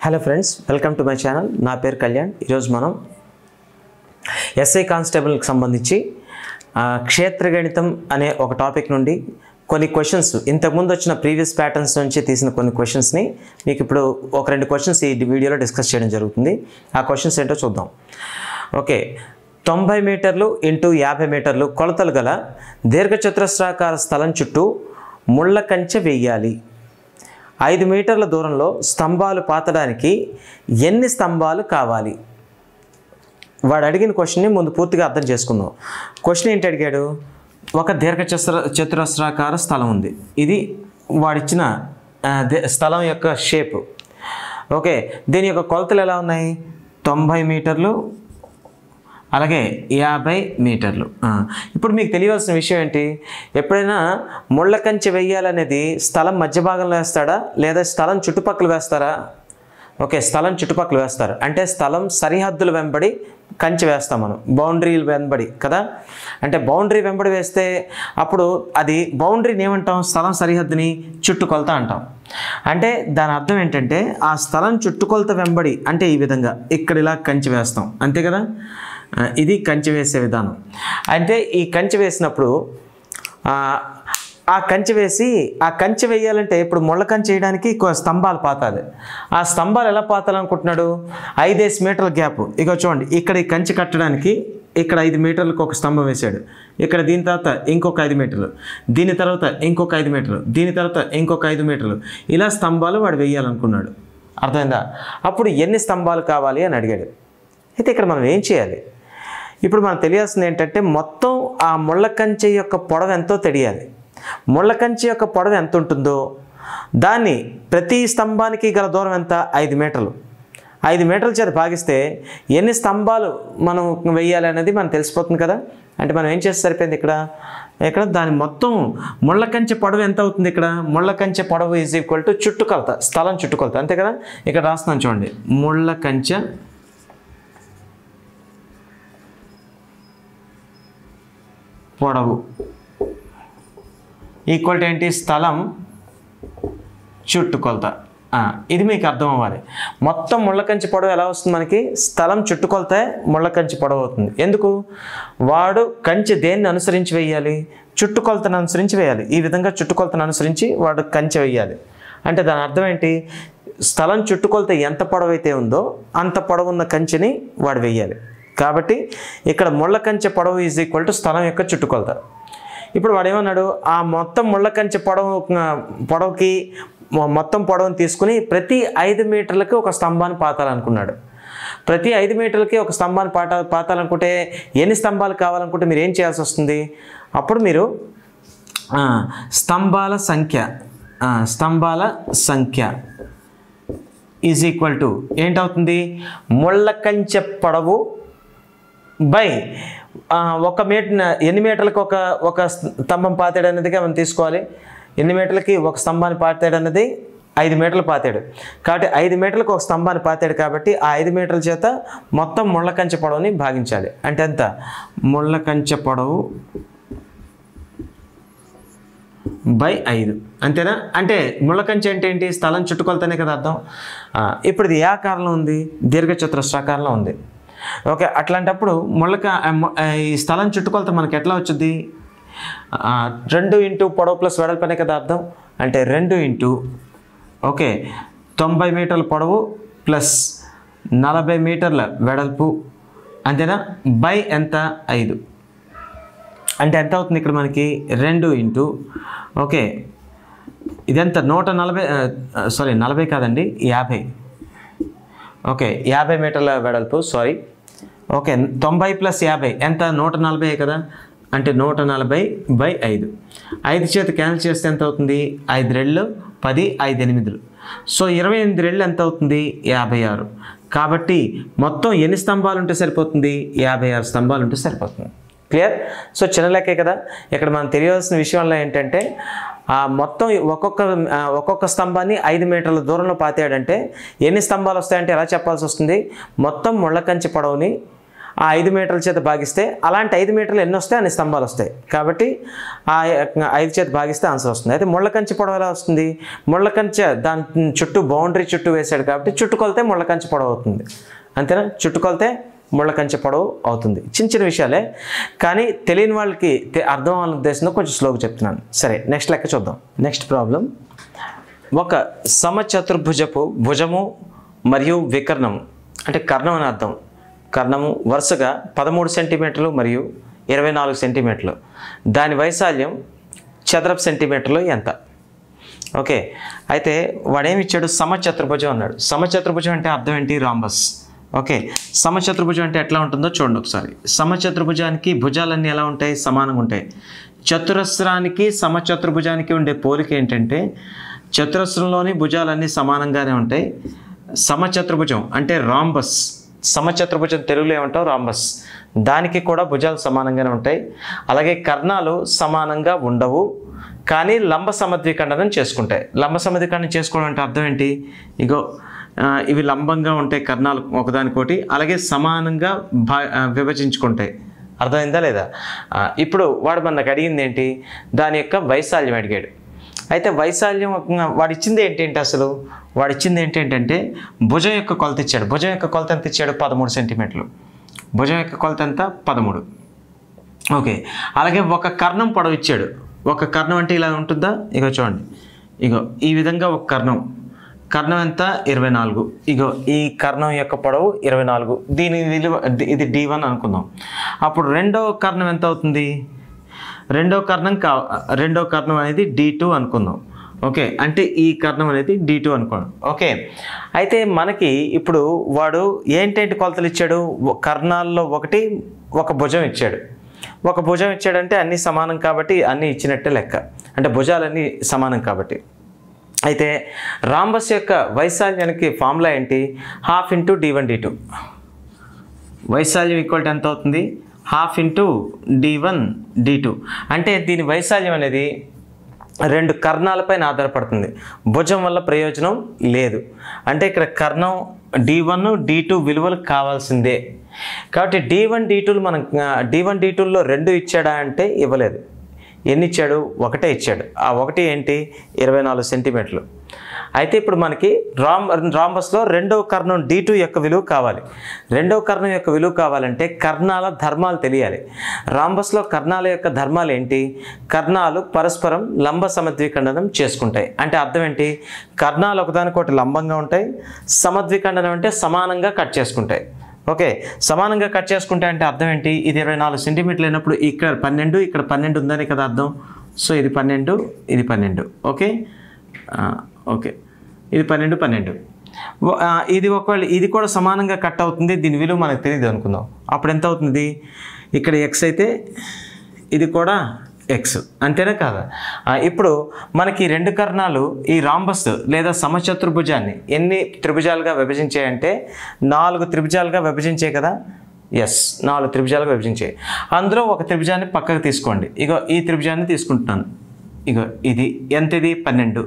hello friends welcome to my channel నా పేరు కళ్యాణ్ ఈరోజు మనం ఎస్ఐ కానిస్టేబుల్కి సంబంధించి ఆ, క్షేత్రగణితం అనే ఒక టాపిక్ నుండి కొన్ని క్వశ్చన్స్ ఇంతకుముందు వచ్చిన ప్రీవియస్ ప్యాటర్న్స్ నుంచి తీసిన కొన్ని క్వశ్చన్స్ని మీకు ఇప్పుడు ఒక రెండు క్వశ్చన్స్ ఈ వీడియోలో డిస్కస్ చేయడం జరుగుతుంది ఆ క్వశ్చన్స్ ఏంటో చూద్దాం ఓకే తొంభై మీటర్లు ఇంటూ యాభై మీటర్లు కొలతలు గల దీర్ఘచతురస్రాకార స్థలం చుట్టూ ముళ్ళ కంచె వేయాలి ఐదు మీటర్ల దూరంలో స్తంభాలు పాతడానికి ఎన్ని స్తంభాలు కావాలి వాడు అడిగిన క్వశ్చన్ని ముందు పూర్తిగా అర్థం చేసుకుందాం క్వశ్చన్ ఏంటి అడిగాడు ఒక దీర్ఘ చతుర చతురస్రాకార స్థలం ఉంది ఇది వాడిచ్చిన ఆ, దే- స్థలం యొక్క షేప్ ఓకే దీని యొక్క కొలతలు ఎలా ఉన్నాయి తొంభై మీటర్లు అలాగే యాభై మీటర్లు ఆ, ఇప్పుడు మీకు తెలియవలసిన విషయం ఏంటి ఎప్పుడైనా ముళ్ళ కంచె వేయాలనేది స్థలం మధ్య భాగంలో వేస్తాడా లేదా స్థలం చుట్టుపక్కల వేస్తారా ఓకే స్థలం చుట్టుపక్కల వేస్తారు అంటే స్థలం సరిహద్దుల వెంబడి కంచె వేస్తాం మనం బౌండరీలు వెంబడి కదా అంటే బౌండరీ వెంబడి వేస్తే అప్పుడు అది బౌండరీని ఏమంటాం స్థలం సరిహద్దుని చుట్టుకొలత అంటాం అంటే దాని అర్థం ఏంటంటే ఆ స్థలం చుట్టుకొలత వెంబడి అంటే ఈ విధంగా ఇక్కడ ఇలా కంచె వేస్తాం అంతే కదా ఆ, ఇది కంచె వేసే విధానం అంటే ఈ కంచె వేసినప్పుడు ఆ, ఆ కంచె వేసి ఆ కంచె వేయాలంటే ఇప్పుడు ముళ్ళ కంచె వేయడానికి కొ- స్తంభాలు పాతాలి ఆ స్తంభాలు ఎలా పాతాలనుకుంటున్నాడు ఐదేసి మీటర్ల గ్యాప్ ఇక చూడండి ఇక్కడ ఈ కంచె కట్టడానికి ఇక్కడ ఐదు మీటర్లకు ఒక స్తంభం వేశాడు ఇక్కడ దీని తర్వాత ఇంకొక ఐదు మీటర్లు దీని తర్వాత ఇంకొక ఐదు మీటర్లు దీని తర్వాత ఇంకొక ఐదు మీటర్లు ఇలా స్తంభాలు వాడు వేయాలనుకున్నాడు అర్థమైందా అప్పుడు ఎన్ని స్తంభాలు కావాలి అని అడిగాడు అయితే ఇక్కడ మనం ఏం చేయాలి ఇప్పుడు మనకు తెలియాల్సింది ఏంటంటే మొత్తం ఆ ముళ్ళ కంచె యొక్క పొడవు ఎంతో తెలియాలి ముళ్ళ కంచె యొక్క పొడవు ఎంత ఉంటుందో దాన్ని ప్రతి స్తంభానికి గల దూరం ఎంత ఐదు మీటర్లు ఐదు మీటర్ల చేత భాగిస్తే ఎన్ని స్తంభాలు మనం వెయ్యాలి అనేది మనకు తెలిసిపోతుంది కదా అంటే మనం ఏం చేస్తే సరిపోయింది ఇక్కడ ఇక్కడ దాని మొత్తం ముళ్ళ కంచె పొడవు ఎంత అవుతుంది ఇక్కడ ముళ్ళ కంచె పొడవు ఈజ్ ఈక్వల్ టు చుట్టుకొలత స్థలం చుట్టుకొలత అంతే కదా ఇక్కడ రాస్తున్నాను చూడండి ముళ్ళ కంచె పొడవు ఈక్వల్ టు ఏంటి స్థలం చుట్టుకొలత ఆ, ఇది మీకు అర్థం అవ్వాలి మొత్తం ముళ్ళకంచి పొడవు ఎలా వస్తుంది మనకి స్థలం చుట్టుకొలతే ముళ్ళకంచి పొడవు అవుతుంది ఎందుకు వాడు కంచె దేన్ని అనుసరించి వేయాలి చుట్టుకొలతను అనుసరించి వేయాలి ఈ విధంగా చుట్టుకొలతను అనుసరించి వాడు కంచె వేయాలి అంటే దాని అర్థం ఏంటి స్థలం చుట్టుకొలత ఎంత పొడవు అయితే ఉందో అంత పొడవు ఉన్న కంచెని వాడు వేయాలి కాబట్టి ఇక్కడ ముళ్ళ కంచె పొడవు ఈజ్ ఈక్వల్ టు స్థలం యొక్క చుట్టుకొలత ఇప్పుడు వాడు ఏమన్నాడు ఆ మొత్తం ముళ్ళ కంచె పొడవు ఆ, పొడవుకి మొ- మొత్తం పొడవుని తీసుకుని ప్రతి ఐదు మీటర్లకి ఒక స్తంభాన్ని పాతాలనుకున్నాడు ప్రతి ఐదు మీటర్లకి ఒక స్తంభాన్ని పాట పాతాలనుకుంటే ఎన్ని స్తంభాలు కావాలనుకుంటే మీరు ఏం చేయాల్సి వస్తుంది అప్పుడు మీరు ఆ, స్తంభాల సంఖ్య ఆ, స్తంభాల సంఖ్య ఈజ్ ఈక్వల్ టు ఏంటవుతుంది ముళ్ళ కంచె పొడవు బై ఆ, ఒక మీటర్ ఎన్ని మీటర్లకు ఒక ఒక స్తంభం పాతాడు అనేదిగా మనం తీసుకోవాలి ఎన్ని మీటర్లకి ఒక స్తంభాన్ని పాతాడు అన్నది ఐదు మీటర్లు పాతాడు కాబట్టి ఐదు మీటర్లకు ఒక స్తంభాన్ని పాతాడు కాబట్టి ఆ ఐదు మీటర్ల చేత మొత్తం ముళ్ళ కంచె పొడవుని భాగించాలి అంటే ఎంత ముళ్ళ కంచె పొడవు బై ఐదు అంతేనా అంటే ముళ్ళకంచె అంటే ఏంటి స్థలం చుట్టుకొలతనే కదా అర్థం ఆ, ఇప్పుడు ఇది ఏ ఆకారంలో ఉంది దీర్ఘ చతురస్రాకారంలో ఉంది ఓకే అట్లాంటప్పుడు ముళ్ళక ఆ, ము- ఆ, ఈ స్థలం చుట్టుకొలత మనకి ఎట్లా వచ్చింది ఆ, రెండు ఇంటూ పొడవు ప్లస్ వెడల్పనే కదా అర్థం అంటే రెండు ఇంటూ ఓకే తొంభై మీటర్ల పొడవు ప్లస్ నలభై మీటర్ల వెడల్పు అంతేనా బై ఎంత ఐదు అంటే ఎంత అవుతుంది ఇక్కడ మనకి రెండు ఇంటూ ఓకే ఇదెంత నూట నలభై సారీ నలభై కాదండి యాభై ఓకే యాభై మీటర్ల వెడల్పు సారీ ఓకే తొంభై ప్లస్ యాభై ఎంత నూట నలభై కదా అంటే నూట నలభై బై ఐదు ఐదు చేత క్యాన్సిల్ చేస్తే ఎంత అవుతుంది ఐదు రెళ్ళు పది ఐదు ఎనిమిదిలు సో ఇరవై ఎనిమిది రెళ్ళు ఎంత అవుతుంది యాభై ఆరు కాబట్టి మొత్తం ఎన్ని స్తంభాలు ఉంటే సరిపోతుంది యాభై ఆరు స్తంభాలు ఉంటే సరిపోతుంది క్లియర్ సో చిన్న లెక్కే కదా ఇక్కడ మనం తెలియవలసిన విషయంలో ఏంటంటే ఆ మొత్తం ఒక్కొక్క ఆ, ఒక్కొక్క స్తంభాన్ని ఐదు మీటర్ల దూరంలో పాతాడంటే ఎన్ని స్తంభాలు వస్తాయంటే ఎలా చెప్పాల్సి వస్తుంది మొత్తం ముళ్ళకంచి పొడవుని ఆ ఐదు మీటర్ల చేత భాగిస్తే అలాంటి ఐదు మీటర్లు ఎన్ని వస్తాయి అన్ని స్తంభాలు వస్తాయి కాబట్టి ఆ ఐదు చేత భాగిస్తే ఆన్సర్ వస్తుంది అయితే ముళ్ళ కంచె పొడవు ఎలా వస్తుంది ముళ్ళ కంచె దాని చుట్టూ బౌండరీ చుట్టూ వేశాడు కాబట్టి చుట్టుకొలితే ముళ్ళ కంచె పొడవు అవుతుంది అంతేనా చుట్టుకొలితే ముళ్ళ కంచె పొడవు అవుతుంది చిన్న చిన్న విషయాలే కానీ తెలియని వాళ్ళకి తె- అర్థం అవ్వాలనే ఉద్దేశంతో కొంచెం స్లోగా చెప్తున్నాను సరే నెక్స్ట్ లెక్క చూద్దాం నెక్స్ట్ ప్రాబ్లం ఒక సమచతుర్భుజపు భుజము మరియు వికర్ణము అంటే కర్ణం అని అర్థం కర్ణము వరుసగా పదమూడు సెంటీమీటర్లు మరియు ఇరవై నాలుగు సెంటీమీటర్లు దాని వైశాల్యం చదరపు సెంటీమీటర్లు ఎంత ఓకే అయితే వాడేమి ఇచ్చాడు సమచతుర్భుజం అన్నాడు సమచతుర్భుజం అంటే అర్థం ఏంటి రాంబస్ ఓకే సమచతుర్భుజం అంటే ఎట్లా ఉంటుందో చూడండి ఒకసారి సమచతుర్భుజానికి భుజాలన్నీ ఎలా ఉంటాయి సమానంగా ఉంటాయి చతురస్రానికి సమచతుర్భుజానికి ఉండే పోలిక ఏంటంటే చతురస్రంలోని భుజాలన్నీ సమానంగానే ఉంటాయి సమచతుర్భుజం అంటే రాంబస్ సమచతుర్భుజం తెలుగులో ఏమంటాం రాంబస్ దానికి కూడా భుజాలు సమానంగానే ఉంటాయి అలాగే కర్ణాలు సమానంగా ఉండవు కానీ లంబ సమద్విఖండనం చేసుకుంటాయి లంబ సమద్విఖండనం చేసుకోవడం అంటే అర్థం ఏంటి ఇగో ఆ, ఇవి లంబంగా ఉంటాయి కర్ణాలు ఒకదానికోటి అలాగే సమానంగా భా ఆ, విభజించుకుంటాయి అర్థమైందా లేదా ఆ, ఇప్పుడు వాడు మనకు అడిగింది ఏంటి దాని యొక్క వైశాల్యం అడిగాడు అయితే వైశాల్యం ఒక- వాడు ఇచ్చింది ఏంటంటే అసలు వాడు ఇచ్చింది ఏంటంటే భుజం యొక్క కొలత ఇచ్చాడు భుజం యొక్క కొలత ఎంత ఇచ్చాడు పదమూడు సెంటీమీటర్లు భుజం యొక్క కొలత ఎంత పదమూడు ఓకే అలాగే ఒక కర్ణం పొడవు ఇచ్చాడు ఒక కర్ణం అంటే ఇలా ఉంటుందా ఇగో చూడండి ఇగో ఈ విధంగా ఒక కర్ణం కర్ణం ఎంత ఇరవై నాలుగు ఇగో ఈ కర్ణం యొక్క పొడవు ఇరవై నాలుగు దీని విలువ ఇది డి వన్ అనుకుందాం అప్పుడు రెండో కర్ణం ఎంత అవుతుంది రెండో కర్ణం కా రెండో కర్ణం అనేది డి టూ అనుకుందాం ఓకే అంటే ఈ కర్ణం అనేది డి టూ అనుకోండి ఓకే అయితే మనకి ఇప్పుడు వాడు ఏంటేంటి కొలతలు ఇచ్చాడు ఒ- కర్ణాల్లో ఒకటి ఒక భుజం ఇచ్చాడు ఒక భుజం ఇచ్చాడంటే అన్నీ సమానం కాబట్టి అన్నీ ఇచ్చినట్టే లెక్క అంటే భుజాలన్నీ సమానం కాబట్టి అయితే రాంబస్ యొక్క వైశాల్యానికి ఫార్ములా ఏంటి half into D one D two వైశాల్యం ఈక్వల్ టు ఎంత అవుతుంది half into D one D two అంటే దీని వైశాల్యం అనేది రెండు కర్ణాలపైన ఆధారపడుతుంది భుజం వల్ల ప్రయోజనం లేదు అంటే ఇక్కడ కర్ణం డి వన్ డి టూ విలువలు కావాల్సిందే కాబట్టి డి వన్ డి టూలు మనం డి వన్ డి టూల్లో రెండు ఇచ్చాడా అంటే ఇవ్వలేదు ఎన్ని ఇచ్చాడు ఒకటే ఇచ్చాడు ఆ ఒకటి ఏంటి ఇరవై నాలుగు సెంటీమీటర్లు అయితే ఇప్పుడు మనకి రామ్ రాంబస్లో రెండవ కర్ణం డి టూ యొక్క విలువ కావాలి రెండవ కర్ణం యొక్క విలువ కావాలంటే కర్ణాల ధర్మాలు తెలియాలి రాంబస్లో కర్ణాల యొక్క ధర్మాలు ఏంటి కర్ణాలు పరస్పరం లంబ సమద్విఖండనం చేసుకుంటాయి అంటే అర్థం ఏంటి కర్ణాలు ఒకదానికొకటి లంబంగా ఉంటాయి సమద్విఖండనం అంటే సమానంగా కట్ చేసుకుంటాయి ఓకే సమానంగా కట్ చేసుకుంటే అంటే అర్థం ఏంటి ఇది ఇరవై నాలుగు సెంటీమీటర్లు అయినప్పుడు ఇక్కడ పన్నెండు ఇక్కడ పన్నెండు ఉందని కదా అర్థం సో ఇది పన్నెండు ఇది పన్నెండు ఓకే ఆ, ఓకే ఇది పన్నెండు పన్నెండు ఓ- ఆ, ఇది ఒకవేళ ఇది కూడా సమానంగా కట్ అవుతుంది దీని విలువ మనకు తెలియదు అనుకుందాం అప్పుడు ఎంత అవుతుంది ఇక్కడ ఎక్స్ అయితే ఇది కూడా ఎక్స్ అంతేనా కాదా ఆ, ఇప్పుడు మనకి ఈ రెండు కర్ణాలు ఈ రాంబస్ లేదా సమచతుర్భుజాన్ని ఎన్ని త్రిభుజాలుగా విభజించాయంటే నాలుగు త్రిభుజాలుగా విభజించాయి కదా ఎస్ నాలుగు త్రిభుజాలుగా విభజించాయి అందులో ఒక త్రిభుజాన్ని పక్కకు తీసుకోండి ఇగో ఈ త్రిభుజాన్ని తీసుకుంటున్నాను ఇగో ఇది ఎంత ఇది పన్నెండు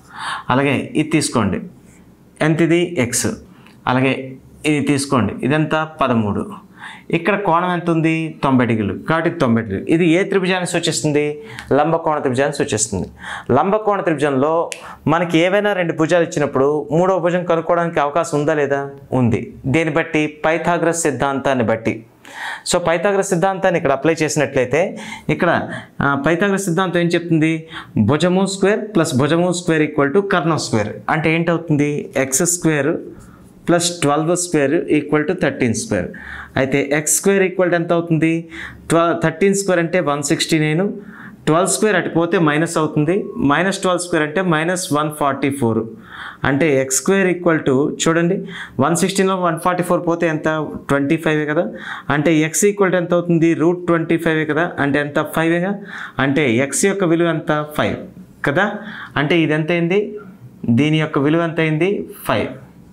అలాగే ఇది తీసుకోండి ఎంత ఇది ఎక్స్ అలాగే ఇది తీసుకోండి ఇదంతా పదమూడు ఇక్కడ కోణం ఎంత ఉంది తొంభై డిగ్రీలు కాబట్టి తొంభై డిగ్రీలు ఇది ఏ త్రిభుజాన్ని సూచిస్తుంది లంబకోణ త్రిభుజాన్ని సూచిస్తుంది లంబకోణ త్రిభుజంలో మనకి ఏవైనా రెండు భుజాలు ఇచ్చినప్పుడు మూడవ భుజం కనుక్కోవడానికి అవకాశం ఉందా లేదా ఉంది దీన్ని బట్టి పైథాగ్రస్ సిద్ధాంతాన్ని బట్టి సో పైథాగ్రస్ సిద్ధాంతాన్ని ఇక్కడ అప్లై చేసినట్లయితే ఇక్కడ ఆ, పైథాగ్రస్ సిద్ధాంతం ఏం చెప్తుంది భుజము స్క్వేర్ ప్లస్ భుజము స్క్వేర్ ఈక్వల్ టు కర్ణం స్క్వేర్ అంటే ఏంటవుతుంది X square plus twelve square equal to thirteen square అయితే ఎక్స్ స్క్వేర్ ఈక్వల్ టు ఎంత అవుతుంది ట్వెల్వ్ థర్టీన్ స్క్వేర్ అంటే one sixty nine twelve square అటు పోతే మైనస్ అవుతుంది మైనస్ ట్వెల్వ్ స్క్వేర్ అంటే మైనస్ వన్ ఫార్టీ ఫోర్ అంటే ఎక్స్ స్క్వేర్ ఈక్వల్ టు చూడండి వన్ సిక్స్టీన్లో వన్ ఫార్టీ ఫోర్ పోతే ఎంత ట్వంటీ ఫైవ్ కదా అంటే ఎక్స్ ఈక్వల్ టు ఎంత అవుతుంది రూట్ ట్వంటీ ఫైవ్ కదా అంటే ఎంత ఫైవేగా అంటే ఎక్స్ యొక్క విలువ ఎంత ఫైవ్ కదా అంటే ఇది ఎంత అయింది దీని యొక్క విలువ ఎంత అయింది ఫైవ్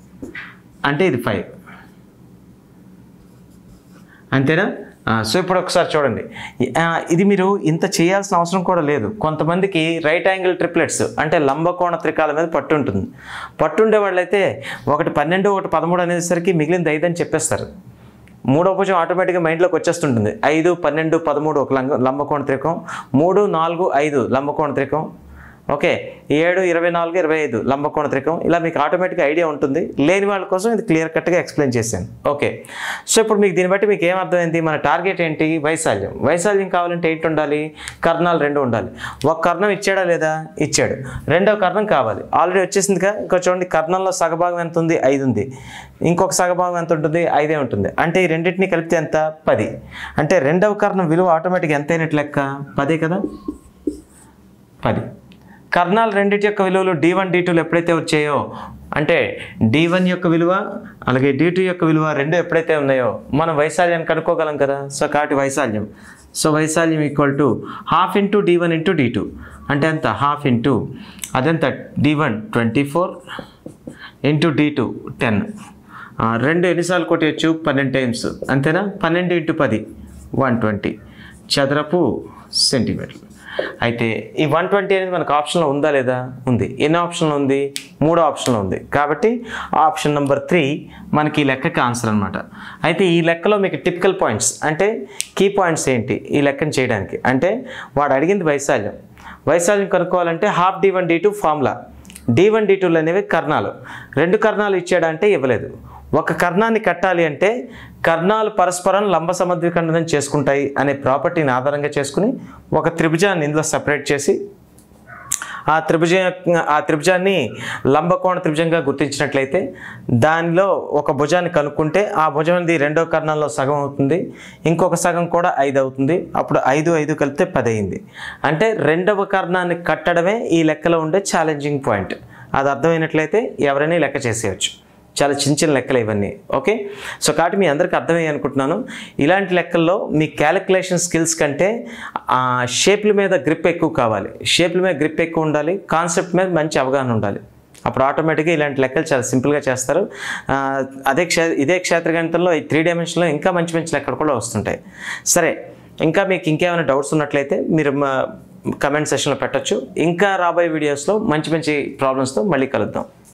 అంటే ఇది ఫైవ్ అంతేనా ఆ, సో ఇప్పుడు ఒకసారి చూడండి ఆ, ఇది మీరు ఇంత చేయాల్సిన అవసరం కూడా లేదు కొంతమందికి రైట్ యాంగిల్ ట్రిప్లెట్స్ అంటే లంబకోణ త్రికాల మీద పట్టు ఉంటుంది పట్టు ఉండే వాళ్ళైతే ఒకటి పన్నెండు ఒకటి పదమూడు అనేసరికి మిగిలింది ఐదు అని చెప్పేస్తారు మూడో భుజం ఆటోమేటిక్గా మైండ్లోకి వచ్చేస్తుంటుంది ఐదు పన్నెండు పదమూడు ఒక లంగ లంబకోణ త్రికం మూడు నాలుగు ఐదు లంబకోణ త్రికం ఓకే ఏడు ఇరవై నాలుగు ఇరవై ఐదు లంబకోణ త్రికం ఇలా మీకు ఆటోమేటిక్గా ఐడియా ఉంటుంది లేని వాళ్ళ కోసం ఇది క్లియర్ కట్గా ఎక్స్ప్లెయిన్ చేశాను ఓకే సో ఇప్పుడు మీకు దీన్ని బట్టి మీకు ఏం అర్థమైంది మన టార్గెట్ ఏంటి వైశాల్యం వైశాల్యం కావాలంటే ఏంటి ఉండాలి కర్ణాలు రెండు ఉండాలి ఒక కర్ణం ఇచ్చాడా లేదా ఇచ్చాడు రెండవ కర్ణం కావాలి ఆల్రెడీ వచ్చేసిందిగా ఇంకా చూడండి కర్ణంలో సగభాగం ఎంత ఉంది ఐదు ఉంది ఇంకొక సగభాగం ఎంత ఉంటుంది ఐదే ఉంటుంది అంటే ఈ రెండింటిని కలిపితే ఎంత పది అంటే రెండవ కర్ణం విలువ ఆటోమేటిక్ ఎంత అయినట్టు లెక్క పదే కదా పది కర్ణాలు రెండింటి యొక్క విలువలు డి వన్ డి టూలు ఎప్పుడైతే వచ్చాయో అంటే డి వన్ యొక్క విలువ అలాగే డి టూ యొక్క విలువ రెండు ఎప్పుడైతే ఉన్నాయో మనం వైశాల్యాన్ని కనుక్కోగలం కదా సో కాబట్టి వైశాల్యం సో వైశాల్యం equal to half into D one into D two అంటే ఎంత హాఫ్ ఇంటూ అదెంత D one twenty four into D two ten రెండు ఎన్నిసార్లు కొట్టేయచ్చు పన్నెండు టైమ్స్ అంతేనా పన్నెండు ఇంటూ పది వన్ ట్వంటీ చదరపు సెంటీమీటర్లు అయితే ఈ వన్ ట్వంటీ అనేది మనకు ఆప్షన్లో ఉందా లేదా ఉంది ఎన్ని ఆప్షన్లో ఉంది మూడో ఆప్షన్లో ఉంది కాబట్టి ఆప్షన్ నెంబర్ త్రీ మనకి ఈ లెక్కకి ఆన్సర్ అనమాట అయితే ఈ లెక్కలో మీకు టిపికల్ పాయింట్స్ అంటే కీ పాయింట్స్ ఏంటి ఈ లెక్కను చేయడానికి అంటే వాడు అడిగింది వైశాల్యం వైశాల్యం కనుక్కోవాలంటే half D one D two formula D one D టూలు అనేవి కర్ణాలు రెండు కర్ణాలు ఇచ్చాడంటే ఇవ్వలేదు ఒక కర్ణాన్ని కట్టాలి అంటే కర్ణాలు పరస్పరం లంబ సమద్విఖండనం చేసుకుంటాయి అనే ప్రాపర్టీని ఆధారంగా చేసుకుని ఒక త్రిభుజాన్ని ఇందులో సపరేట్ చేసి ఆ త్రిభుజ ఆ త్రిభుజాన్ని లంబకోణ త్రిభుజంగా గుర్తించినట్లయితే దానిలో ఒక భుజాన్ని కనుక్కుంటే ఆ భుజం అనేది రెండో కర్ణంలో సగం అవుతుంది ఇంకొక సగం కూడా ఐదు అవుతుంది అప్పుడు ఐదు ఐదు కలిపితే పది అయింది అంటే రెండవ కర్ణాన్ని కట్టడమే ఈ లెక్కలో ఉండే ఛాలెంజింగ్ పాయింట్ అది అర్థమైనట్లయితే ఎవరైనా ఈ లెక్క చేసేయచ్చు చాలా చిన్న చిన్న లెక్కలు ఇవన్నీ ఓకే సో కాబట్టి మీ అందరికీ అర్థమయ్యి అనుకుంటున్నాను ఇలాంటి లెక్కల్లో మీ క్యాలిక్యులేషన్ స్కిల్స్ కంటే ఆ షేప్ల మీద గ్రిప్ ఎక్కువ కావాలి షేప్ల మీద గ్రిప్ ఎక్కువ ఉండాలి కాన్సెప్ట్ మీద మంచి అవగాహన ఉండాలి అప్పుడు ఆటోమేటిక్గా ఇలాంటి లెక్కలు చాలా సింపుల్గా చేస్తారు ఆ, అదే క్షే ఇదే క్షేత్రగణితంలో ఈ త్రీ డైమెన్షన్లో ఇంకా మంచి మంచి లెక్కలు కూడా వస్తుంటాయి సరే ఇంకా మీకు ఇంకేమైనా డౌట్స్ ఉన్నట్లయితే మీరు మా కమెంట్ సెషన్లో పెట్టొచ్చు ఇంకా రాబోయే వీడియోస్లో మంచి మంచి ప్రాబ్లమ్స్తో మళ్ళీ కలుద్దాం